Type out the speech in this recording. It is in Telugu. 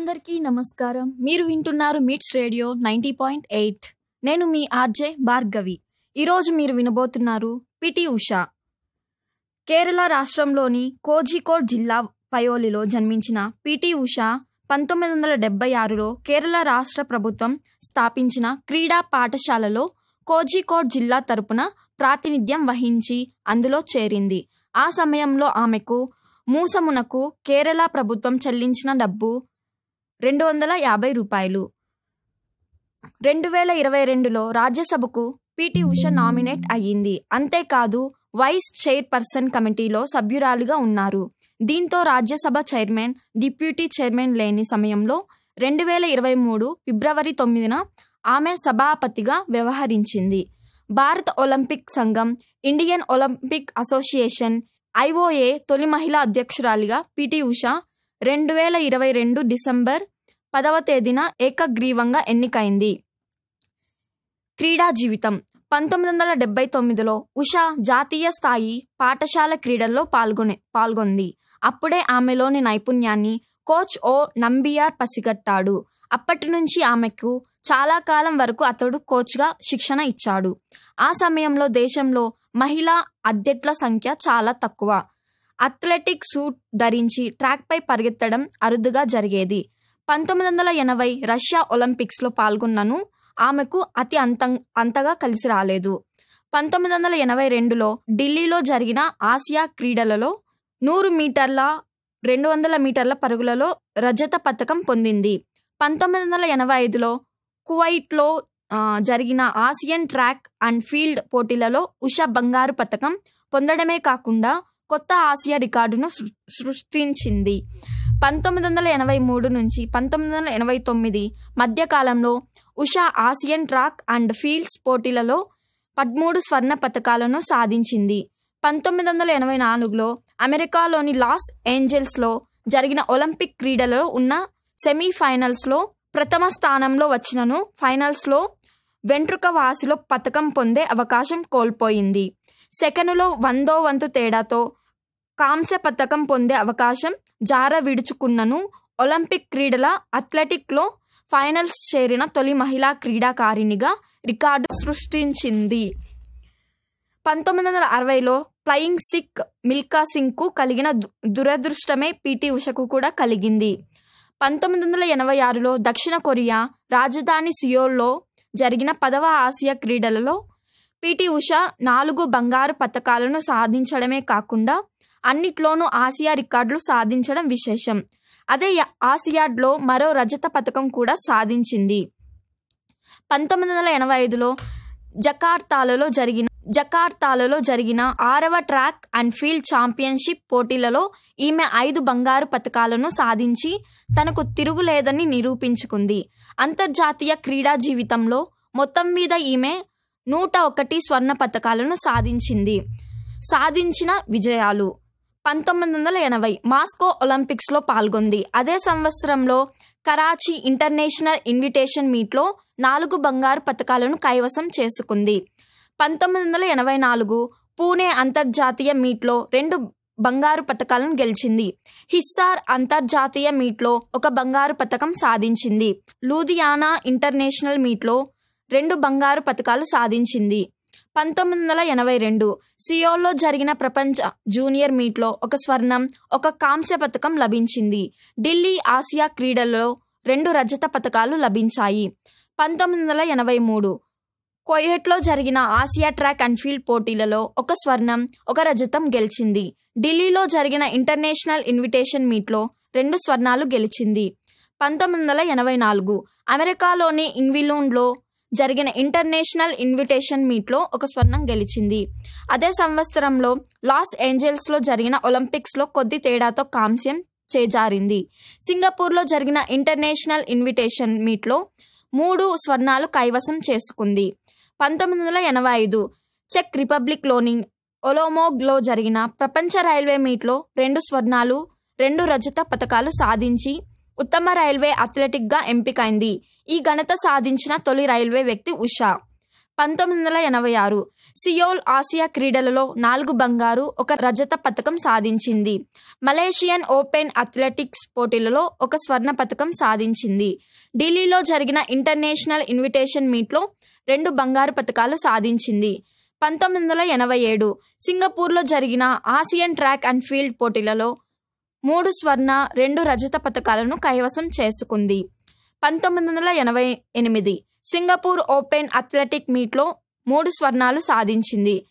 అందరికీ నమస్కారం మీరు వింటున్నారు మిట్స్ రేడియో నైంటీ పాయింట్ ఎయిట్ నేను మీ ఆర్జే భార్గవి ఈరోజు మీరు వినబోతున్నారు పిటి ఉషా కేరళ రాష్ట్రంలోని కోజికోడ్ జిల్లా పయోలిలో జన్మించిన పిటి ఉషా పంతొమ్మిది వందల డెబ్బై ఆరులో కేరళ రాష్ట్ర ప్రభుత్వం స్థాపించిన క్రీడా పాఠశాలలో కోజికోడ్ జిల్లా తరపున ప్రాతినిధ్యం వహించి అందులో చేరింది ఆ సమయంలో ఆమెకు మూసమునకు కేరళ ప్రభుత్వం చెల్లించిన డబ్బు రెండు వందల యాభై రూపాయలు రెండు వేల ఇరవై రెండులో రాజ్యసభకు పిటి ఉష నామినేట్ అయ్యింది అంతేకాదు వైస్ చైర్పర్సన్ కమిటీలో సభ్యురాలిగా ఉన్నారు దీంతో రాజ్యసభ చైర్మన్ డిప్యూటీ చైర్మన్ లేని సమయంలో రెండు వేల ఇరవై మూడు ఫిబ్రవరి తొమ్మిదిన ఆమె సభాపతిగా వ్యవహరించింది భారత ఒలింపిక్ సంఘం ఇండియన్ ఒలింపిక్ అసోసియేషన్ ఐఓఏ తొలి మహిళా అధ్యక్షురాలిగా పిటి ఉష రెండు వేల ఇరవై రెండు డిసెంబర్ పదవ తేదీన ఏకగ్రీవంగా ఎన్నికైంది క్రీడా జీవితం పంతొమ్మిది వందల డెబ్బై తొమ్మిదిలో ఉషా జాతీయ స్థాయి పాఠశాల క్రీడల్లో పాల్గొనే పాల్గొంది అప్పుడే ఆమెలోని నైపుణ్యాన్ని కోచ్ ఓ నంబియార్ పసిగట్టాడు అప్పటి నుంచి ఆమెకు చాలా కాలం వరకు అతడు కోచ్గా శిక్షణ ఇచ్చాడు ఆ సమయంలో దేశంలో మహిళా అథ్లెట్ల సంఖ్య చాలా తక్కువ అథ్లెటిక్ సూట్ ధరించి ట్రాక్పై పరిగెత్తడం అరుదుగా జరిగేది పంతొమ్మిది వందల ఎనభై రష్యా ఒలింపిక్స్లో పాల్గొన్నను ఆమెకు అతి అంతం అంతగా కలిసి రాలేదు పంతొమ్మిది వందల ఎనభై రెండులో ఢిల్లీలో జరిగిన ఆసియా క్రీడలలో నూరు మీటర్ల రెండు వందల మీటర్ల పరుగులలో రజత పథకం పొందింది పంతొమ్మిది వందల ఎనభై ఐదులో కువైట్లో ఆ, జరిగిన ఆసియన్ ట్రాక్ అండ్ ఫీల్డ్ పోటీలలో ఉషా బంగారు పథకం పొందడమే కాకుండా కొత్త ఆసియా రికార్డును సృ- సృష్టించింది పంతొమ్మిది వందల ఎనభై మూడు నుంచి పంతొమ్మిది వందల ఎనభై తొమ్మిది మధ్యకాలంలో Usha Asian track and fields పోటీలలో పదమూడు స్వర్ణ పథకాలను సాధించింది పంతొమ్మిది వందల ఎనభై నాలుగులో అమెరికాలోని లాస్ ఏంజల్స్లో జరిగిన ఒలింపిక్ క్రీడలలో ఉన్న సెమీఫైనల్స్లో ప్రథమ స్థానంలో వచ్చినను ఫైనల్స్లో వెంట్రుక వాసిలో పథకం పొందే అవకాశం కోల్పోయింది సెకనులో వందో వంతు తేడాతో కాంస్య పథకం పొందే అవకాశం జార విడుచుకున్నను ఒలింపిక్ క్రీడల అథ్లెటిక్లో ఫైనల్స్ చేరిన తొలి మహిళా క్రీడాకారిణిగా రికార్డు సృష్టించింది పంతొమ్మిది వందల అరవైలో ఫ్లయింగ్ సిక్ మిల్కా సింగ్కు కలిగిన దు- దురదృష్టమే పిటి ఉషకు కూడా కలిగింది పంతొమ్మిది వందల ఎనభై ఆరులో దక్షిణ కొరియా రాజధాని సియోల్లో జరిగిన పదవ ఆసియా క్రీడలలో పిటి ఉష నాలుగు బంగారు పతకాలను సాధించడమే కాకుండా అన్నిట్లోనూ ఆసియా రికార్డులు సాధించడం విశేషం అదే యా- ఆసియాడ్లో మరో రజత పథకం కూడా సాధించింది పంతొమ్మిది వందల ఎనభై ఐదులో జకార్తాలలో జరిగిన జకార్తాలలో జరిగిన ఆరవ ట్రాక్ అండ్ ఫీల్డ్ ఛాంపియన్షిప్ పోటీలలో ఈమె ఐదు బంగారు పథకాలను సాధించి తనకు తిరుగులేదని నిరూపించుకుంది అంతర్జాతీయ క్రీడా జీవితంలో మొత్తం మీద ఈమె నూట ఒకటి స్వర్ణ పథకాలను సాధించింది సాధించిన విజయాలు పంతొమ్మిది వందల ఎనభై మాస్కో ఒలింపిక్స్లో పాల్గొంది అదే సంవత్సరంలో కరాచీ ఇంటర్నేషనల్ ఇన్విటేషన్ మీట్లో నాలుగు బంగారు పథకాలను కైవసం చేసుకుంది పంతొమ్మిది వందల ఎనభై నాలుగు పూణే అంతర్జాతీయ మీట్లో రెండు బంగారు పథకాలను గెలిచింది హిస్సార్ అంతర్జాతీయ మీట్లో ఒక బంగారు పథకం సాధించింది లూధియానా ఇంటర్నేషనల్ మీట్లో రెండు బంగారు పథకాలు సాధించింది పంతొమ్మిది వందల ఎనభై రెండు సియోల్లో జరిగిన ప్రపంచ జూనియర్ మీట్లో ఒక స్వర్ణం ఒక కాంస్య పథకం లభించింది ఢిల్లీ ఆసియా క్రీడల్లో రెండు రజత పథకాలు లభించాయి పంతొమ్మిది వందల ఎనభై మూడు కోయట్లో జరిగిన ఆసియా ట్రాక్ అండ్ ఫీల్డ్ పోటీలలో ఒక స్వర్ణం ఒక రజతం గెలిచింది ఢిల్లీలో జరిగిన ఇంటర్నేషనల్ ఇన్విటేషన్ మీట్లో రెండు స్వర్ణాలు గెలిచింది పంతొమ్మిది వందల ఎనభై నాలుగు అమెరికాలోని ఇంగ్విలూన్లో జరిగిన ఇంటర్నేషనల్ ఇన్విటేషన్ మీట్లో ఒక స్వర్ణం గెలిచింది అదే సంవత్సరంలో లాస్ ఏంజల్స్లో జరిగిన ఒలింపిక్స్లో కొద్ది తేడాతో కాంస్యం చేజారింది సింగపూర్లో జరిగిన ఇంటర్నేషనల్ ఇన్విటేషన్ మీట్లో మూడు స్వర్ణాలు కైవసం చేసుకుంది పంతొమ్మిది వందల ఎనభై ఐదు చెక్ రిపబ్లిక్లోని ఒలోమోగ్లో జరిగిన ప్రపంచ రైల్వే మీట్లో రెండు స్వర్ణాలు రెండు రజత పథకాలు సాధించి ఉత్తమ రైల్వే అథ్లెటిక్గా ఎంపికైంది ఈ ఘనత సాధించిన తొలి రైల్వే వ్యక్తి ఉషా పంతొమ్మిది వందల ఎనభై ఆరు సియోల్ ఆసియా క్రీడలలో నాలుగు బంగారు ఒక రజత పథకం సాధించింది మలేషియన్ ఓపెన్ అథ్లెటిక్స్ పోటీలలో ఒక స్వర్ణ పథకం సాధించింది ఢిల్లీలో జరిగిన ఇంటర్నేషనల్ ఇన్విటేషన్ మీట్లో రెండు బంగారు పథకాలు సాధించింది పంతొమ్మిది వందల ఎనభై ఏడు సింగపూర్లో జరిగిన ఆసియన్ ట్రాక్ అండ్ ఫీల్డ్ పోటీలలో మూడు స్వర్ణ రెండు రజత పథకాలను కైవసం చేసుకుంది పంతొమ్మిది వందల ఎనభై ఎనిమిది సింగపూర్ ఓపెన్ అథ్లెటిక్ మీట్లో మూడు స్వర్ణాలు సాధించింది